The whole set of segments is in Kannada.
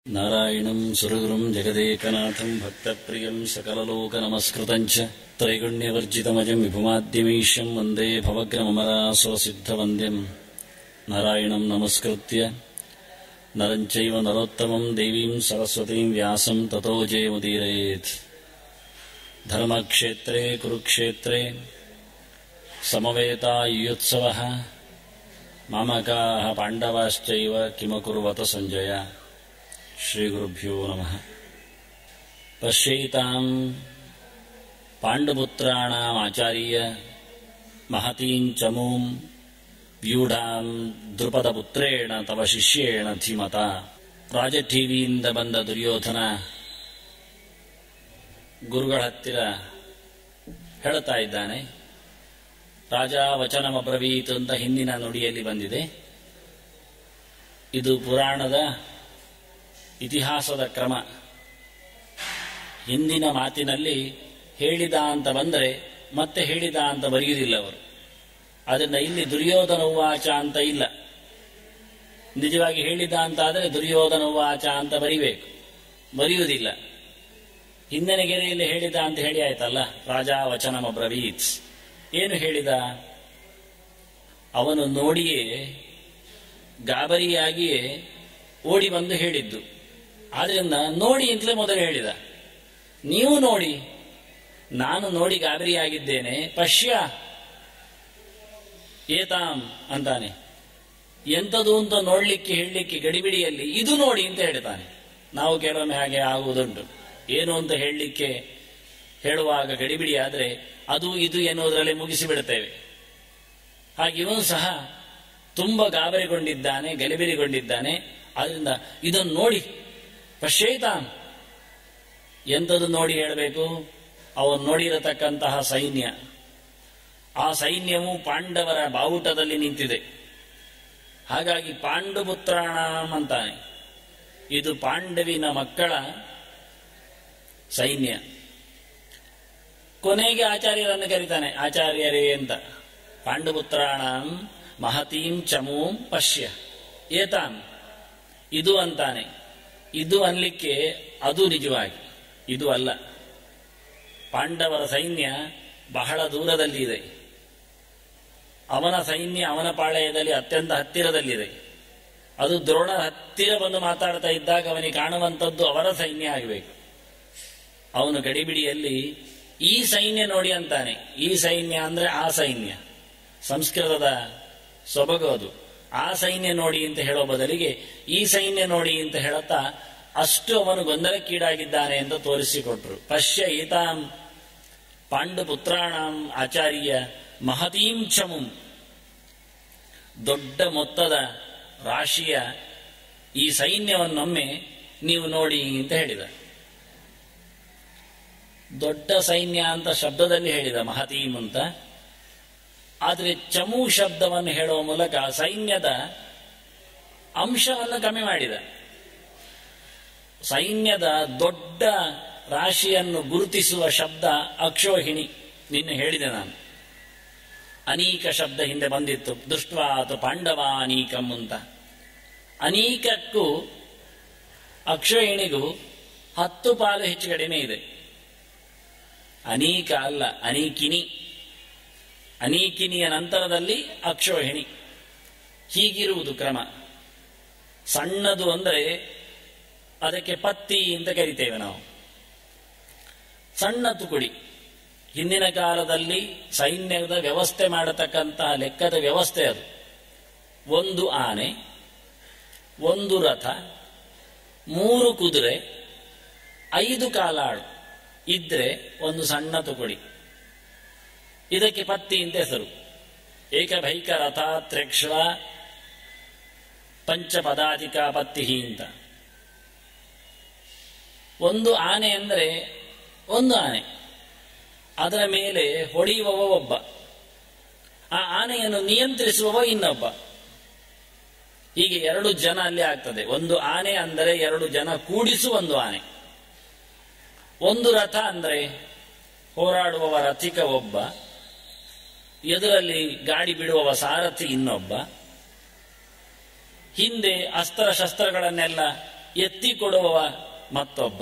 नारायणम् सुरगुरुम् जगदेकनाथम् भक्तप्रियम् सकललोकनमस्कृतम् च त्रैगुण्यवर्जितमजम् विभुमाद्यमीश्यम् वन्दे भवग्रममरासुरसिद्धवन्द्यम् नारायणम् नमस्कृत्य नरम् चैव नरोत्तमम् देवीम् सरस्वतीम् व्यासम् ततो जयमुदीरयेत् धर्मक्षेत्रे कुरुक्षेत्रे समवेतायुत्सवः मामकाः पाण्डवाश्चैव किमकुर्वत सञ्जय श्रीगुरुभ्यो नमः पश्यैताम् पाण्डुपुत्राणामाचार्य महतीम् चमूम् ವ್ಯೂಢಾಂ ದೃಪದ ಪುತ್ರೇಣ ತವ ಶಿಷ್ಯೇಣ ಧೀಮತ ರಾಜಠೀವಿಯಿಂದ ಬಂದ ದುರ್ಯೋಧನ ಗುರುಗಳ ಹತ್ತಿರ ಹೇಳುತ್ತಾ ಇದ್ದಾನೆ ರಾಜ ವಚನಮಬ್ರವೀತ್ ಅಂತ ಹಿಂದಿನ ನುಡಿಯಲ್ಲಿ ಬಂದಿದೆ ಇದು ಪುರಾಣದ ಇತಿಹಾಸದ ಕ್ರಮ ಹಿಂದಿನ ಮಾತಿನಲ್ಲಿ ಹೇಳಿದ ಅಂತ ಬಂದರೆ ಮತ್ತೆ ಹೇಳಿದ ಅಂತ ಬರೆಯುವುದಿಲ್ಲ ಅವರು ಅದರಿಂದ ಇಲ್ಲಿ ದುರ್ಯೋಧನ ವಾಚ ಅಂತ ಇಲ್ಲ ನಿಜವಾಗಿ ಹೇಳಿದ ಅಂತ ಆದರೆ ದುರ್ಯೋಧನ ವಾಚ ಅಂತ ಬರಿಬೇಕು ಬರೆಯುವುದಿಲ್ಲ ಹಿಂದಿನ ಗೆರೆಯಲ್ಲಿ ಹೇಳಿದ ಅಂತ ಹೇಳಿ ಆಯ್ತಲ್ಲ ರಾಜಾ ವಚನಮ ಬ್ರವೀತ್ ಏನು ಹೇಳಿದ ಅವನು ನೋಡಿಯೇ ಗಾಬರಿಯಾಗಿಯೇ ಓಡಿ ಬಂದು ಹೇಳಿದ್ದು ಆದ್ರಿಂದ ನೋಡಿ ಅಂತಲೇ ಮೊದಲು ಹೇಳಿದ ನೀವು ನೋಡಿ ನಾನು ನೋಡಿ ಗಾಬರಿಯಾಗಿದ್ದೇನೆ ಪಶ್ಯ ಏತಾಂ ಅಂತಾನೆ ಎಂಥದು ಅಂತ ನೋಡ್ಲಿಕ್ಕೆ ಹೇಳಲಿಕ್ಕೆ ಗಡಿಬಿಡಿಯಲ್ಲಿ ಇದು ನೋಡಿ ಅಂತ ಹೇಳ್ತಾನೆ ನಾವು ಕೆಲವೊಮ್ಮೆ ಹಾಗೆ ಆಗುವುದುಂಟು ಏನು ಅಂತ ಹೇಳಲಿಕ್ಕೆ ಹೇಳುವಾಗ ಗಡಿಬಿಡಿ ಆದರೆ ಅದು ಇದು ಎನ್ನುವುದರಲ್ಲಿ ಮುಗಿಸಿಬಿಡುತ್ತೇವೆ ಹಾಗೆ ಇವನು ಸಹ ತುಂಬ ಗಾಬರಿಗೊಂಡಿದ್ದಾನೆ ಗಲಿಬಿರಿಗೊಂಡಿದ್ದಾನೆ ಆದ್ರಿಂದ ಇದನ್ನು ನೋಡಿ ಪಶ್ಚೈತಾನ್ ಎಂಥದ್ದು ನೋಡಿ ಹೇಳಬೇಕು ಅವನು ನೋಡಿರತಕ್ಕಂತಹ ಸೈನ್ಯ ಆ ಸೈನ್ಯವು ಪಾಂಡವರ ಬಾವುಟದಲ್ಲಿ ನಿಂತಿದೆ ಹಾಗಾಗಿ ಪಾಂಡುಪುತ್ರಾಣಂ ಅಂತಾನೆ ಇದು ಪಾಂಡವಿನ ಮಕ್ಕಳ ಸೈನ್ಯ ಕೊನೆಗೆ ಆಚಾರ್ಯರನ್ನು ಕರೀತಾನೆ ಆಚಾರ್ಯರೇ ಅಂತ ಪಾಂಡುಪುತ್ರಾಣಂ ಮಹತೀಂ ಚಮೂಂ ಪಶ್ಯ ಏತಾನ್ ಇದು ಅಂತಾನೆ ಇದು ಅನ್ಲಿಕ್ಕೆ ಅದು ನಿಜವಾಗಿ ಇದು ಅಲ್ಲ ಪಾಂಡವರ ಸೈನ್ಯ ಬಹಳ ದೂರದಲ್ಲಿ ಇದೆ ಅವನ ಸೈನ್ಯ ಅವನ ಪಾಳೆಯದಲ್ಲಿ ಅತ್ಯಂತ ಹತ್ತಿರದಲ್ಲಿದೆ ಅದು ದ್ರೋಣ ಹತ್ತಿರ ಬಂದು ಮಾತಾಡ್ತಾ ಇದ್ದಾಗ ಅವನಿಗೆ ಕಾಣುವಂಥದ್ದು ಅವರ ಸೈನ್ಯ ಆಗಬೇಕು ಅವನು ಗಡಿಬಿಡಿಯಲ್ಲಿ ಈ ಸೈನ್ಯ ನೋಡಿ ಅಂತಾನೆ ಈ ಸೈನ್ಯ ಅಂದ್ರೆ ಆ ಸೈನ್ಯ ಸಂಸ್ಕೃತದ ಸೊಬಗು ಅದು ಆ ಸೈನ್ಯ ನೋಡಿ ಅಂತ ಹೇಳೋ ಬದಲಿಗೆ ಈ ಸೈನ್ಯ ನೋಡಿ ಅಂತ ಹೇಳುತ್ತಾ ಅಷ್ಟು ಅವನು ಗೊಂದಲಕ್ಕೀಡಾಗಿದ್ದಾನೆ ಅಂತ ತೋರಿಸಿಕೊಟ್ರು ಪಶ್ಯ ಏತಾಂ ಪಾಂಡುಪುತ್ರಾಣಂ ಆಚಾರ್ಯ ಮಹತೀಂ ಚಮುಂ ದೊಡ್ಡ ಮೊತ್ತದ ರಾಶಿಯ ಈ ಸೈನ್ಯವನ್ನೊಮ್ಮೆ ನೀವು ನೋಡಿ ಅಂತ ಹೇಳಿದ ದೊಡ್ಡ ಸೈನ್ಯ ಅಂತ ಶಬ್ದದಲ್ಲಿ ಹೇಳಿದ ಮಹತೀಂ ಅಂತ ಆದರೆ ಚಮು ಶಬ್ದವನ್ನು ಹೇಳುವ ಮೂಲಕ ಸೈನ್ಯದ ಅಂಶವನ್ನು ಕಮ್ಮಿ ಮಾಡಿದ ಸೈನ್ಯದ ದೊಡ್ಡ ರಾಶಿಯನ್ನು ಗುರುತಿಸುವ ಶಬ್ದ ಅಕ್ಷೋಹಿಣಿ ನಿನ್ನೆ ಹೇಳಿದೆ ನಾನು ಅನೀಕ ಶಬ್ದ ಹಿಂದೆ ಬಂದಿತ್ತು ದೃಷ್ಟ್ವಾತ್ ಪಾಂಡವ ಅನೀಕಂ ಅಂತ ಅನೀಕಕ್ಕೂ ಅಕ್ಷೋಹಿಣಿಗೂ ಹತ್ತು ಪಾಲು ಹೆಚ್ಚು ಕಡಿಮೆ ಇದೆ ಅನೀಕ ಅಲ್ಲ ಅನೀಕಿನಿ ಅನೀಕಿನಿಯ ನಂತರದಲ್ಲಿ ಅಕ್ಷೋಹಿಣಿ ಹೀಗಿರುವುದು ಕ್ರಮ ಸಣ್ಣದು ಅಂದರೆ ಅದಕ್ಕೆ ಪತ್ತಿ ಅಂತ ಕರಿತೇವೆ ನಾವು ಸಣ್ಣ ತುಕುಡಿ ಹಿಂದಿನ ಕಾಲದಲ್ಲಿ ಸೈನ್ಯದ ವ್ಯವಸ್ಥೆ ಮಾಡತಕ್ಕಂತಹ ಲೆಕ್ಕದ ವ್ಯವಸ್ಥೆ ಅದು ಒಂದು ಆನೆ ಒಂದು ರಥ ಮೂರು ಕುದುರೆ ಐದು ಕಾಲಾಳು ಇದ್ರೆ ಒಂದು ಸಣ್ಣ ತುಕುಡಿ ಇದಕ್ಕೆ ಪತ್ತಿ ಅಂತ ಹೆಸರು ಏಕಭೈಕ ರಥ ತ್ರೆಕ್ಷ ಪಂಚಪದಾಧಿಕ ಪತ್ತಿ ಅಂತ ಒಂದು ಆನೆ ಅಂದರೆ ಒಂದು ಆನೆ ಅದರ ಮೇಲೆ ಹೊಡೆಯುವವ ಒಬ್ಬ ಆ ಆನೆಯನ್ನು ನಿಯಂತ್ರಿಸುವವ ಇನ್ನೊಬ್ಬ ಹೀಗೆ ಎರಡು ಜನ ಅಲ್ಲಿ ಆಗ್ತದೆ ಒಂದು ಆನೆ ಅಂದರೆ ಎರಡು ಜನ ಕೂಡಿಸು ಒಂದು ಆನೆ ಒಂದು ರಥ ಅಂದರೆ ಹೋರಾಡುವವ ರಥಿಕ ಒಬ್ಬ ಎದುರಲ್ಲಿ ಗಾಡಿ ಬಿಡುವವ ಸಾರಥಿ ಇನ್ನೊಬ್ಬ ಹಿಂದೆ ಅಸ್ತ್ರ ಶಸ್ತ್ರಗಳನ್ನೆಲ್ಲ ಎತ್ತಿ ಕೊಡುವವ ಮತ್ತೊಬ್ಬ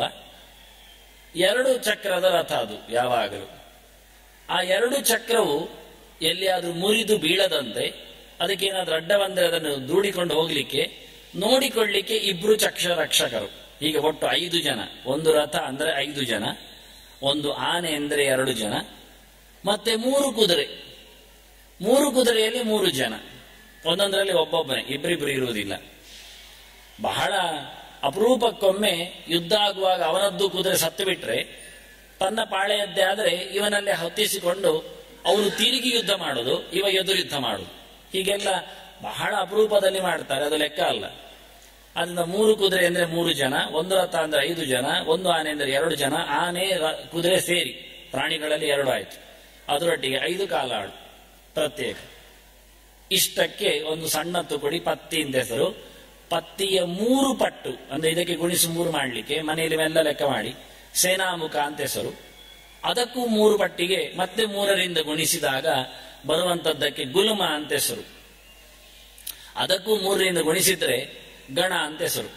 ಎರಡು ಚಕ್ರದ ರಥ ಅದು ಯಾವಾಗಲೂ ಆ ಎರಡು ಚಕ್ರವು ಎಲ್ಲಿಯಾದ್ರೂ ಮುರಿದು ಬೀಳದಂತೆ ಅದಕ್ಕೇನಾದ್ರೂ ಅಡ್ಡ ಬಂದ್ರೆ ಅದನ್ನು ದೂಡಿಕೊಂಡು ಹೋಗ್ಲಿಕ್ಕೆ ನೋಡಿಕೊಳ್ಳಿಕ್ಕೆ ಇಬ್ರು ಚಕ್ಷ ರಕ್ಷಕರು ಹೀಗೆ ಒಟ್ಟು ಐದು ಜನ ಒಂದು ರಥ ಅಂದ್ರೆ ಐದು ಜನ ಒಂದು ಆನೆ ಅಂದ್ರೆ ಎರಡು ಜನ ಮತ್ತೆ ಮೂರು ಕುದುರೆ ಮೂರು ಕುದುರೆಯಲ್ಲಿ ಮೂರು ಜನ ಒಂದೊಂದರಲ್ಲಿ ಒಬ್ಬೊಬ್ಬನೇ ಇಬ್ಬರಿಬ್ರು ಇರುವುದಿಲ್ಲ ಬಹಳ ಅಪರೂಪಕ್ಕೊಮ್ಮೆ ಯುದ್ಧ ಆಗುವಾಗ ಅವನದ್ದು ಕುದುರೆ ಸತ್ತು ಬಿಟ್ರೆ ತನ್ನ ಪಾಳೆಯದ್ದೇ ಆದರೆ ಇವನಲ್ಲೇ ಹತ್ತಿಸಿಕೊಂಡು ಅವನು ತಿರುಗಿ ಯುದ್ಧ ಮಾಡೋದು ಇವ ಎದುರು ಯುದ್ಧ ಮಾಡುದು ಹೀಗೆಲ್ಲ ಬಹಳ ಅಪರೂಪದಲ್ಲಿ ಮಾಡ್ತಾರೆ ಅದು ಲೆಕ್ಕ ಅಲ್ಲ ಅದರಿಂದ ಮೂರು ಕುದುರೆ ಅಂದ್ರೆ ಮೂರು ಜನ ಒಂದು ರಥ ಅಂದ್ರೆ ಐದು ಜನ ಒಂದು ಆನೆ ಅಂದ್ರೆ ಎರಡು ಜನ ಆನೆ ರ- ಕುದುರೆ ಸೇರಿ ಪ್ರಾಣಿಗಳಲ್ಲಿ ಎರಡು ಆಯ್ತು ಅದರೊಟ್ಟಿಗೆ ಐದು ಕಾಲಾಳು ಪ್ರತ್ಯೇಕ ಇಷ್ಟಕ್ಕೆ ಒಂದು ಸಣ್ಣ ತುಕುಡಿ ಪತ್ತಿ ಅಂತ ಹೆಸರು ಪತ್ತಿಯ ಮೂರು ಪಟ್ಟು ಅಂದ್ರೆ ಇದಕ್ಕೆ ಗುಣಿಸಿ ಮೂರು ಮಾಡಲಿಕ್ಕೆ ಮನೆಯಲ್ಲಿ ಮೆಲ್ಲ ಲೆಕ್ಕ ಮಾಡಿ ಸೇನಾಮುಖ ಅಂತ ಹೆಸರು ಅದಕ್ಕೂ ಮೂರು ಪಟ್ಟಿಗೆ ಮತ್ತೆ ಮೂರರಿಂದ ಗುಣಿಸಿದಾಗ ಬರುವಂತದ್ದಕ್ಕೆ ಗುಲ್ಮ ಅಂತ ಹೆಸರು ಅದಕ್ಕೂ ಮೂರರಿಂದ ಗುಣಿಸಿದ್ರೆ ಗಣ ಅಂತ ಹೆಸರು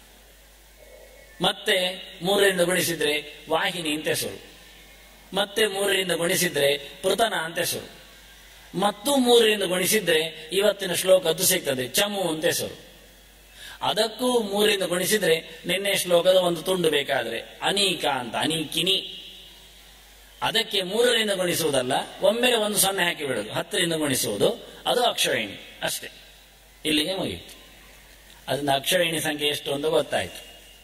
ಮತ್ತೆ ಮೂರರಿಂದ ಗುಣಿಸಿದ್ರೆ ವಾಹಿನಿ ಅಂತ ಹೆಸರು ಮತ್ತೆ ಮೂರರಿಂದ ಗುಣಿಸಿದ್ರೆ ಪೃತನ ಅಂತ ಹೆಸರು ಮತ್ತು ಮೂರರಿಂದ ಗುಣಿಸಿದ್ರೆ ಇವತ್ತಿನ ಶ್ಲೋಕದ್ದು ಸಿಗ್ತದೆ ಚಮು ಅಂತ ಹೆಸರು ಅದಕ್ಕೂ ಮೂರರಿಂದ ಗುಣಿಸಿದ್ರೆ ನಿನ್ನೆ ಶ್ಲೋಕದ ಒಂದು ತುಂಡು ಬೇಕಾದ್ರೆ ಅನೀಕ ಅಂತ ಅನೀಕಿನಿ ಅದಕ್ಕೆ ಮೂರರಿಂದ ಗುಣಿಸುವುದಲ್ಲ ಒಮ್ಮೆಲೆ ಒಂದು ಸೊನ್ನೆ ಹಾಕಿ ಬಿಡುದು ಹತ್ತರಿಂದ ಗುಣಿಸುವುದು ಅದು ಅಕ್ಷವೇಣಿ ಅಷ್ಟೇ ಇಲ್ಲಿಗೆ ಮುಗಿಯಿತು ಅದನ್ನ ಅಕ್ಷವೇಣಿ ಸಂಖ್ಯೆ ಎಷ್ಟು ಅಂತ ಗೊತ್ತಾಯ್ತು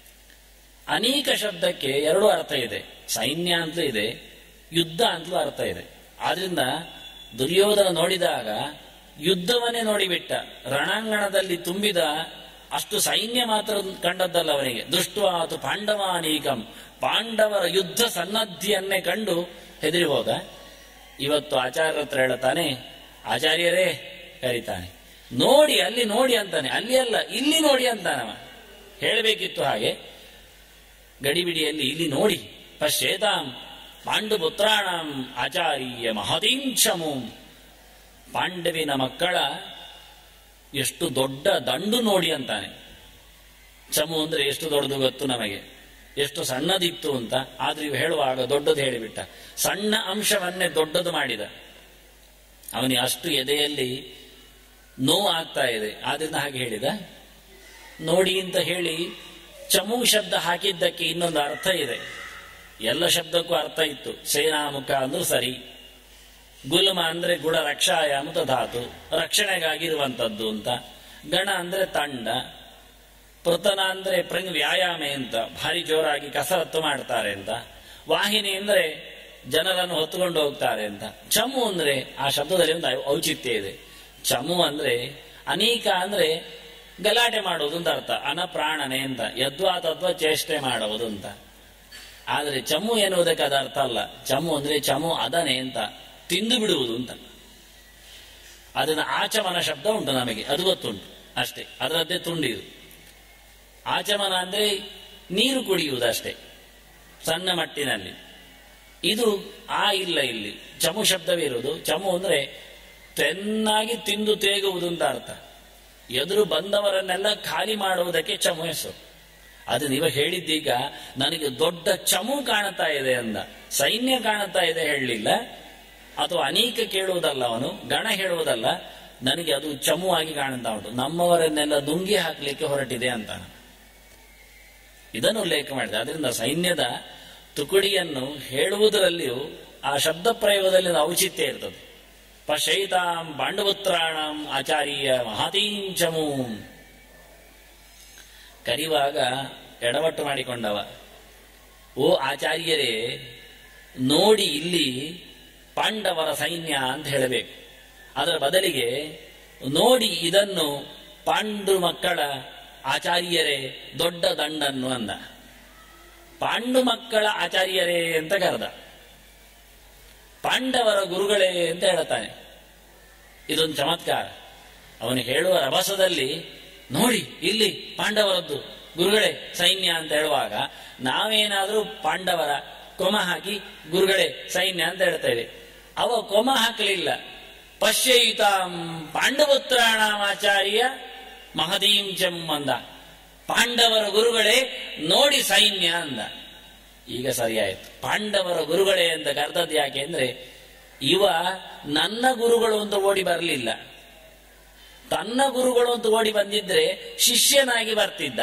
ಅನೇಕ ಶಬ್ದಕ್ಕೆ ಎರಡು ಅರ್ಥ ಇದೆ ಸೈನ್ಯ ಅಂತಲೂ ಇದೆ ಯುದ್ಧ ಅಂತಲೂ ಅರ್ಥ ಇದೆ ಆದ್ರಿಂದ ದುರ್ಯೋಧನ ನೋಡಿದಾಗ ಯುದ್ಧವನ್ನೇ ನೋಡಿಬಿಟ್ಟ ರಣಾಂಗಣದಲ್ಲಿ ತುಂಬಿದ ಅಷ್ಟು ಸೈನ್ಯ ಮಾತ್ರ ಕಂಡದ್ದಲ್ಲ ಅವನಿಗೆ ದುಷ್ಟವಾತು ಪಾಂಡವಾನೀಕಂ ಪಾಂಡವರ ಯುದ್ಧ ಸನ್ನದ್ಧಿಯನ್ನೇ ಕಂಡು ಹೆದರಿ ಹೋದ ಇವತ್ತು ಆಚಾರ್ಯರ ಹತ್ರ ಹೇಳ್ತಾನೆ ಆಚಾರ್ಯರೇ ಕರೀತಾನೆ ನೋಡಿ ಅಲ್ಲಿ ನೋಡಿ ಅಂತಾನೆ ಅಲ್ಲಿ ಅಲ್ಲ ಇಲ್ಲಿ ನೋಡಿ ಅಂತಾನವ ಹೇಳಬೇಕಿತ್ತು ಹಾಗೆ ಗಡಿಬಿಡಿಯಲ್ಲಿ ಇಲ್ಲಿ ನೋಡಿ ಪಶ್ಯೇತಾಂ ಪಾಂಡುಪುತ್ರಾಣಂ ಆಚಾರ್ಯ ಮಹದೀಂಕ್ಷಮೂಂ ಪಾಂಡವಿನ ಮಕ್ಕಳ ಎಷ್ಟು ದೊಡ್ಡ ದಂಡು ನೋಡಿ ಅಂತಾನೆ ಚಮು ಅಂದ್ರೆ ಎಷ್ಟು ದೊಡ್ಡದು ಗೊತ್ತು ನಮಗೆ ಎಷ್ಟು ಸಣ್ಣದಿತ್ತು ಅಂತ ಆದ್ರೆ ಇವು ಹೇಳುವಾಗ ದೊಡ್ಡದು ಹೇಳಿಬಿಟ್ಟ ಸಣ್ಣ ಅಂಶವನ್ನೇ ದೊಡ್ಡದು ಮಾಡಿದ ಅವನಿಗೆ ಅಷ್ಟು ಎದೆಯಲ್ಲಿ ನೋವು ಆಗ್ತಾ ಇದೆ ಆದ್ರಿಂದ ಹಾಗೆ ಹೇಳಿದ ನೋಡಿ ಅಂತ ಹೇಳಿ ಚಮು ಶಬ್ದ ಹಾಕಿದ್ದಕ್ಕೆ ಇನ್ನೊಂದು ಅರ್ಥ ಇದೆ ಎಲ್ಲ ಶಬ್ದಕ್ಕೂ ಅರ್ಥ ಇತ್ತು ಸೇನಾಮುಖ ಅಂದ್ರೂ ಸರಿ ಗುಲ್ಮ ಅಂದ್ರೆ ಗುಣ ರಕ್ಷಾಯಾಮ ಧಾತು ರಕ್ಷಣೆಗಾಗಿರುವಂತದ್ದು ಅಂತ ಗಣ ಅಂದ್ರೆ ತಂಡ ಪೃತನ ಅಂದ್ರೆ ಪ್ರಂಗ್ ವ್ಯಾಯಾಮ ಅಂತ ಭಾರಿ ಜೋರಾಗಿ ಕಸರತ್ತು ಮಾಡ್ತಾರೆ ಅಂತ ವಾಹಿನಿ ಅಂದ್ರೆ ಜನರನ್ನು ಹೊತ್ತುಕೊಂಡು ಹೋಗ್ತಾರೆ ಅಂತ ಚಮು ಅಂದ್ರೆ ಆ ಶಬ್ದದಲ್ಲಿ ಒಂದು ಔ- ಔಚಿತ್ಯ ಇದೆ ಚಮು ಅಂದ್ರೆ ಅನೇಕ ಅಂದ್ರೆ ಗಲಾಟೆ ಮಾಡುವುದು ಅಂತ ಅರ್ಥ ಅನಪ್ರಾಣನೆ ಅಂತ ಯದ್ವಾ ತದ್ವಾ ಚೇಷ್ಟೆ ಮಾಡುವುದು ಅಂತ ಆದ್ರೆ ಚಮು ಎನ್ನುವುದಕ್ಕೆ ಅದು ಅರ್ಥ ಅಲ್ಲ ಚಮು ಅಂದ್ರೆ ಚಮು ಅದನೆ ಅಂತ ತಿಂದು ಬಿಡುವುದು ಅಂತ ಅದನ್ನ ಆಚಮನ ಶಬ್ದ ಉಂಟು ನಮಗೆ ಅದು ಗೊತ್ತುಂಟು ಅಷ್ಟೇ ಅದರದ್ದೇ ತುಂಡಿದು ಆಚಮನ ಅಂದ್ರೆ ನೀರು ಕುಡಿಯುವುದಷ್ಟೇ ಸಣ್ಣ ಮಟ್ಟಿನಲ್ಲಿ ಇದು ಆ ಇಲ್ಲ ಇಲ್ಲಿ ಚಮು ಶಬ್ದವಿರುವುದು ಚಮು ಅಂದ್ರೆ ಚೆನ್ನಾಗಿ ತಿಂದು ತೇಗುವುದು ಅಂತ ಅರ್ಥ ಎದುರು ಬಂದವರನ್ನೆಲ್ಲ ಖಾಲಿ ಮಾಡುವುದಕ್ಕೆ ಚಮು ಹೆಸರು ಅದು ನೀವು ಹೇಳಿದ್ದೀಗ ನನಗೆ ದೊಡ್ಡ ಚಮು ಕಾಣುತ್ತಾ ಇದೆ ಅಂದ ಸೈನ್ಯ ಕಾಣುತ್ತಾ ಇದೆ ಹೇಳಲಿಲ್ಲ ಅಥವಾ ಅನೇಕ ಕೇಳುವುದಲ್ಲ ಅವನು ಗಣ ಹೇಳುವುದಲ್ಲ ನನಗೆ ಅದು ಚಮು ಆಗಿ ಕಾಣುತ್ತಾ ಉಂಟು ನಮ್ಮವರನ್ನೆಲ್ಲ ನುಂಗಿ ಹಾಕಲಿಕ್ಕೆ ಹೊರಟಿದೆ ಅಂತ ಇದನ್ನು ಉಲ್ಲೇಖ ಮಾಡಿದೆ ಅದರಿಂದ ಸೈನ್ಯದ ತುಕುಡಿಯನ್ನು ಹೇಳುವುದರಲ್ಲಿಯೂ ಆ ಶಬ್ದ ಪ್ರಯೋಗದಲ್ಲಿ ಒಂದು ಔಚಿತ್ಯ ಇರ್ತದೆ ಪಶೈತಾಂ ಪಾಂಡಪುತ್ರಾಣಂ ಆಚಾರ್ಯ ಮಹಾತೀಂಚಮೂ ಕರಿವಾಗ ಎಡವಟ್ಟು ಮಾಡಿಕೊಂಡವ ಓ ಆಚಾರ್ಯರೇ ನೋಡಿ ಇಲ್ಲಿ ಪಾಂಡವರ ಸೈನ್ಯ ಅಂತ ಹೇಳಬೇಕು ಅದರ ಬದಲಿಗೆ ನೋಡಿ ಇದನ್ನು ಪಾಂಡು ಮಕ್ಕಳ ಆಚಾರ್ಯರೇ ದೊಡ್ಡ ದಂಡನ್ನು ಅಂದ ಪಾಂಡು ಮಕ್ಕಳ ಆಚಾರ್ಯರೇ ಅಂತ ಕರೆದ ಪಾಂಡವರ ಗುರುಗಳೇ ಅಂತ ಹೇಳ್ತಾನೆ ಇದೊಂದು ಚಮತ್ಕಾರ ಅವನು ಹೇಳುವ ರಭಸದಲ್ಲಿ ನೋಡಿ ಇಲ್ಲಿ ಪಾಂಡವರದ್ದು ಗುರುಗಳೇ ಸೈನ್ಯ ಅಂತ ಹೇಳುವಾಗ ನಾವೇನಾದ್ರೂ ಪಾಂಡವರ ಕೊಮ ಹಾಕಿ ಗುರುಗಳೇ ಸೈನ್ಯ ಅಂತ ಹೇಳ್ತೇವೆ ಅವ ಕೊಮ ಹಾಕಲಿಲ್ಲ ಪಶ್ಯಯುತಾಂ ಪಾಂಡಪುತ್ರಾಣಾಮಾಚಾರ್ಯ ಮಹದೀಂ ಚಂ ಅಂದ ಪಾಂಡವರ ಗುರುಗಳೇ ನೋಡಿ ಸೈನ್ಯ ಅಂದ ಈಗ ಸರಿಯಾಯಿತು ಪಾಂಡವರ ಗುರುಗಳೇ ಅಂತ ಕರೆದದ್ದು ಯಾಕೆ ಅಂದ್ರೆ ಇವ ನನ್ನ ಗುರುಗಳು ಅಂತ ಓಡಿ ಬರಲಿಲ್ಲ ತನ್ನ ಗುರುಗಳು ಅಂತ ಓಡಿ ಬಂದಿದ್ರೆ ಶಿಷ್ಯನಾಗಿ ಬರ್ತಿದ್ದ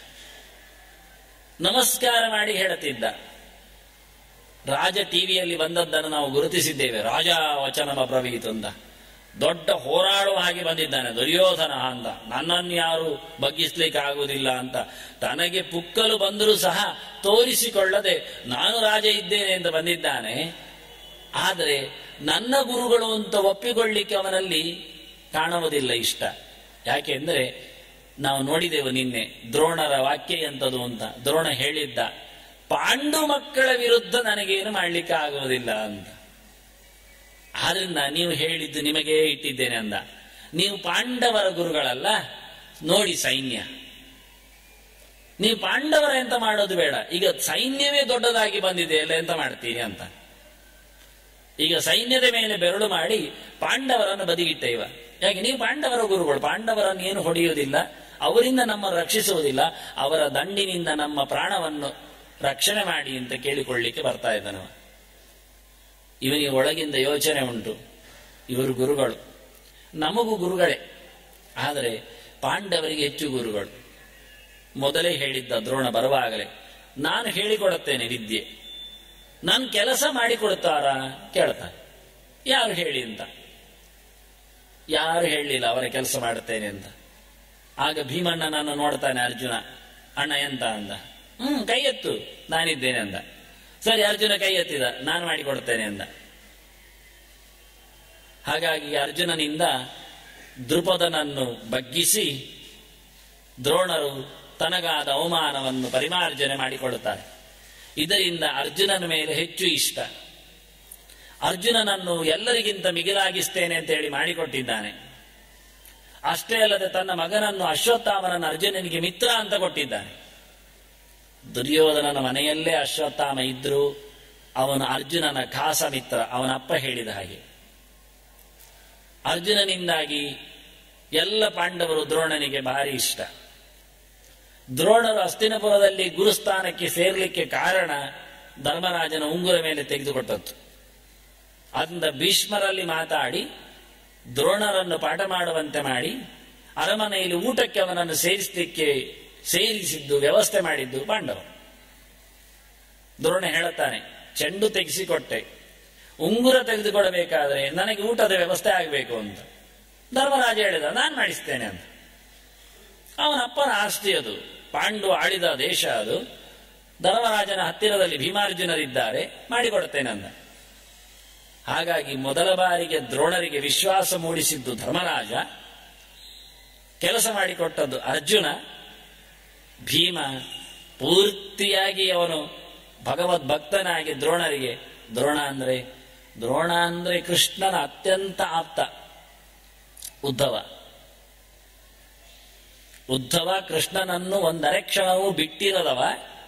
ನಮಸ್ಕಾರ ಮಾಡಿ ಹೇಳುತ್ತಿದ್ದ ರಾಜ ಟಿವಿಯಲ್ಲಿ ಬಂದದ್ದನ್ನು ನಾವು ಗುರುತಿಸಿದ್ದೇವೆ ರಾಜ ವಚನಮ ಪ್ರವೀತ್ ಅಂತ ದೊಡ್ಡ ಹೋರಾಡುವ ಹಾಗೆ ಬಂದಿದ್ದಾನೆ ದುರ್ಯೋಧನ ಅಂತ ನನ್ನನ್ನು ಯಾರು ಬಗ್ಗಿಸ್ಲಿಕ್ಕೆ ಆಗುವುದಿಲ್ಲ ಅಂತ ತನಗೆ ಪುಕ್ಕಲು ಬಂದರೂ ಸಹ ತೋರಿಸಿಕೊಳ್ಳದೆ ನಾನು ರಾಜ ಇದ್ದೇನೆ ಅಂತ ಬಂದಿದ್ದಾನೆ ಆದರೆ ನನ್ನ ಗುರುಗಳು ಅಂತ ಒಪ್ಪಿಕೊಳ್ಳಿಕ್ಕೆ ಅವನಲ್ಲಿ ಕಾಣುವುದಿಲ್ಲ ಇಷ್ಟ ಯಾಕೆಂದ್ರೆ ನಾವು ನೋಡಿದೆವು ನಿನ್ನೆ ದ್ರೋಣರ ವಾಕ್ಯ ಎಂತದು ಅಂತ ದ್ರೋಣ ಹೇಳಿದ್ದ ಪಾಂಡು ಮಕ್ಕಳ ವಿರುದ್ಧ ನನಗೇನು ಮಾಡ್ಲಿಕ್ಕೆ ಆಗುವುದಿಲ್ಲ ಅಂತ ಆದ್ರಿಂದ ನೀವು ಹೇಳಿದ್ದು ನಿಮಗೆ ಇಟ್ಟಿದ್ದೇನೆ ಅಂದ ನೀವು ಪಾಂಡವರ ಗುರುಗಳಲ್ಲ ನೋಡಿ ಸೈನ್ಯ ನೀವು ಪಾಂಡವರ ಎಂತ ಮಾಡೋದು ಬೇಡ ಈಗ ಸೈನ್ಯವೇ ದೊಡ್ಡದಾಗಿ ಬಂದಿದೆ ಎಲ್ಲ ಎಂತ ಮಾಡ್ತೀರಿ ಅಂತ ಈಗ ಸೈನ್ಯದ ಮೇಲೆ ಬೆರಳು ಮಾಡಿ ಪಾಂಡವರನ್ನು ಬದಿಗಿಟ್ಟ ಇವ ಯಾಕೆ ನೀವು ಪಾಂಡವರ ಗುರುಗಳು ಪಾಂಡವರನ್ನು ಏನು ಹೊಡೆಯುವುದಿಲ್ಲ ಅವರಿಂದ ನಮ್ಮ ರಕ್ಷಿಸುವುದಿಲ್ಲ ಅವರ ದಂಡಿನಿಂದ ನಮ್ಮ ಪ್ರಾಣವನ್ನು ರಕ್ಷಣೆ ಮಾಡಿ ಅಂತ ಕೇಳಿಕೊಳ್ಳಿಕ್ಕೆ ಬರ್ತಾ ಇದ್ದಾನವ ಇವನಿಗೆ ಒಳಗಿಂದ ಯೋಚನೆ ಉಂಟು ಇವರು ಗುರುಗಳು ನಮಗೂ ಗುರುಗಳೇ ಆದರೆ ಪಾಂಡವರಿಗೆ ಹೆಚ್ಚು ಗುರುಗಳು ಮೊದಲೇ ಹೇಳಿದ್ದ ದ್ರೋಣ ಬರುವಾಗಲೇ ನಾನು ಹೇಳಿಕೊಡುತ್ತೇನೆ ವಿದ್ಯೆ ನಾನು ಕೆಲಸ ಮಾಡಿಕೊಡುತ್ತಾರಾ ಕೇಳ್ತಾನೆ ಯಾರು ಹೇಳಿ ಅಂತ ಯಾರು ಹೇಳಲಿಲ್ಲ ಅವರ ಕೆಲಸ ಮಾಡುತ್ತೇನೆ ಅಂತ ಆಗ ಭೀಮಣ್ಣನನ್ನು ನೋಡ್ತಾನೆ ಅರ್ಜುನ ಅಣ್ಣ ಎಂತ ಅಂದ ಹ್ಮ್ ಕೈ ಎತ್ತು ನಾನಿದ್ದೇನೆ ಅಂದ ಸರಿ ಅರ್ಜುನ ಕೈ ಎತ್ತಿದ ನಾನು ಮಾಡಿಕೊಡ್ತೇನೆ ಅಂದ ಹಾಗಾಗಿ ಅರ್ಜುನನಿಂದ ದೃಪದನನ್ನು ಬಗ್ಗಿಸಿ ದ್ರೋಣರು ತನಗಾದ ಅವಮಾನವನ್ನು ಪರಿಮಾರ್ಜನೆ ಮಾಡಿಕೊಳ್ಳುತ್ತಾರೆ ಇದರಿಂದ ಅರ್ಜುನನ ಮೇಲೆ ಹೆಚ್ಚು ಇಷ್ಟ ಅರ್ಜುನನನ್ನು ಎಲ್ಲರಿಗಿಂತ ಮಿಗಿಲಾಗಿಸ್ತೇನೆ ಅಂತ ಹೇಳಿ ಮಾಡಿಕೊಟ್ಟಿದ್ದಾನೆ ಅಷ್ಟೇ ಅಲ್ಲದೆ ತನ್ನ ಮಗನನ್ನು ಅಶ್ವತ್ಥಾಮನನ್ನು ಅರ್ಜುನನಿಗೆ ಮಿತ್ರ ಅಂತ ಕೊಟ್ಟಿದ್ದಾನೆ ದುರ್ಯೋಧನನ ಮನೆಯಲ್ಲೇ ಅಶ್ವತ್ಥಾಮ ಇದ್ರು ಅವನು ಅರ್ಜುನನ ಖಾಸ ಮಿತ್ರ ಅವನ ಅಪ್ಪ ಹೇಳಿದ ಹಾಗೆ ಅರ್ಜುನನಿಂದಾಗಿ ಎಲ್ಲ ಪಾಂಡವರು ದ್ರೋಣನಿಗೆ ಭಾರಿ ಇಷ್ಟ ದ್ರೋಣರು ಅಸ್ತಿನಪುರದಲ್ಲಿ ಗುರುಸ್ಥಾನಕ್ಕೆ ಸೇರ್ಲಿಕ್ಕೆ ಕಾರಣ ಧರ್ಮರಾಜನ ಉಂಗುರ ಮೇಲೆ ತೆಗೆದುಕೊಟ್ಟದ್ದು ಅದರಿಂದ ಭೀಷ್ಮರಲ್ಲಿ ಮಾತಾಡಿ ದ್ರೋಣರನ್ನು ಪಾಠ ಮಾಡುವಂತೆ ಮಾಡಿ ಅರಮನೆಯಲ್ಲಿ ಊಟಕ್ಕೆ ಅವನನ್ನು ಸೇರಿಸಲಿಕ್ಕೆ ಸೇರಿಸಿದ್ದು ವ್ಯವಸ್ಥೆ ಮಾಡಿದ್ದು ಪಾಂಡವ ದ್ರೋಣ ಹೇಳುತ್ತಾನೆ ಚೆಂಡು ತೆಗೆಸಿಕೊಟ್ಟೆ ಉಂಗುರ ತೆಗೆದುಕೊಡಬೇಕಾದ್ರೆ ನನಗೆ ಊಟದ ವ್ಯವಸ್ಥೆ ಆಗಬೇಕು ಅಂತ ಧರ್ಮರಾಜ ಹೇಳಿದ ನಾನು ಮಾಡಿಸ್ತೇನೆ ಅಂತ ಅವನ ಅಪ್ಪನ ಆಸ್ತಿ ಅದು ಪಾಂಡು ಆಳಿದ ದೇಶ ಅದು ಧರ್ಮರಾಜನ ಹತ್ತಿರದಲ್ಲಿ ಭೀಮಾರ್ಜುನರಿದ್ದಾರೆ ಮಾಡಿಕೊಡ್ತೇನೆ ಅಂದ ಹಾಗಾಗಿ ಮೊದಲ ಬಾರಿಗೆ ದ್ರೋಣರಿಗೆ ವಿಶ್ವಾಸ ಮೂಡಿಸಿದ್ದು ಧರ್ಮರಾಜ ಕೆಲಸ ಮಾಡಿಕೊಟ್ಟದ್ದು ಅರ್ಜುನ ಭೀಮ ಪೂರ್ತಿಯಾಗಿ ಅವನು ಭಗವದ್ ಭಕ್ತನಾಗಿ ದ್ರೋಣರಿಗೆ ದ್ರೋಣ ಅಂದ್ರೆ ದ್ರೋಣ ಅಂದ್ರೆ ಕೃಷ್ಣನ ಅತ್ಯಂತ ಆಪ್ತ ಉದ್ಧವ ಉದ್ಧವ ಕೃಷ್ಣನನ್ನು ಒಂದರೆ ಕ್ಷಣವೂ ಬಿಟ್ಟಿರದವ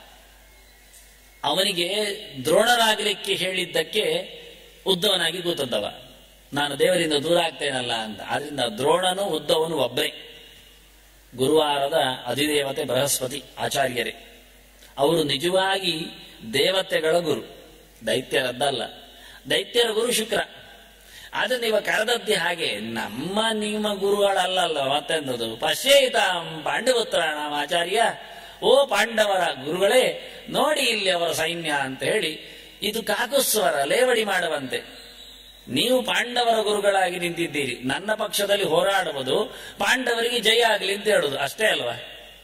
ಅವನಿಗೆ ದ್ರೋಣರಾಗಲಿಕ್ಕೆ ಹೇಳಿದ್ದಕ್ಕೆ ಉದ್ಧವನಾಗಿ ಕೂತದ್ದವ ನಾನು ದೇವರಿಂದ ದೂರ ಆಗ್ತೇನಲ್ಲ ಅಂತ ಆದ್ರಿಂದ ದ್ರೋಣನು ಉದ್ಧವನು ಒಬ್ಬರೇ ಗುರುವಾರದ ಅಧಿದೇವತೆ ಬೃಹಸ್ಪತಿ ಆಚಾರ್ಯರೇ ಅವರು ನಿಜವಾಗಿ ದೇವತೆಗಳ ಗುರು ದೈತ್ಯರದ್ದಲ್ಲ ದೈತ್ಯರ ಗುರು ಶುಕ್ರ ಆದ್ರೆ ನೀವು ಕರೆದದ್ದಿ ಹಾಗೆ ನಮ್ಮ ನಿಮ್ಮ ಗುರುಗಳಲ್ಲಲ್ಲ ಮತ್ತೆಂದದು ಪಶ್ಯೇತಾಂ ಪಾಂಡವಪುತ್ರ ನಾಮ ಆಚಾರ್ಯ ಓ ಪಾಂಡವರ ಗುರುಗಳೇ ನೋಡಿ ಇಲ್ಲಿ ಅವರ ಸೈನ್ಯ ಅಂತ ಹೇಳಿ ಇದು ಕಾಕುಸ್ವರ ಲೇವಡಿ ಮಾಡುವಂತೆ ನೀವು ಪಾಂಡವರ ಗುರುಗಳಾಗಿ ನಿಂತಿದ್ದೀರಿ ನನ್ನ ಪಕ್ಷದಲ್ಲಿ ಹೋರಾಡುವುದು ಪಾಂಡವರಿಗೆ ಜಯ ಆಗಲಿ ಅಂತ ಹೇಳುದು ಅಷ್ಟೇ ಅಲ್ವಾ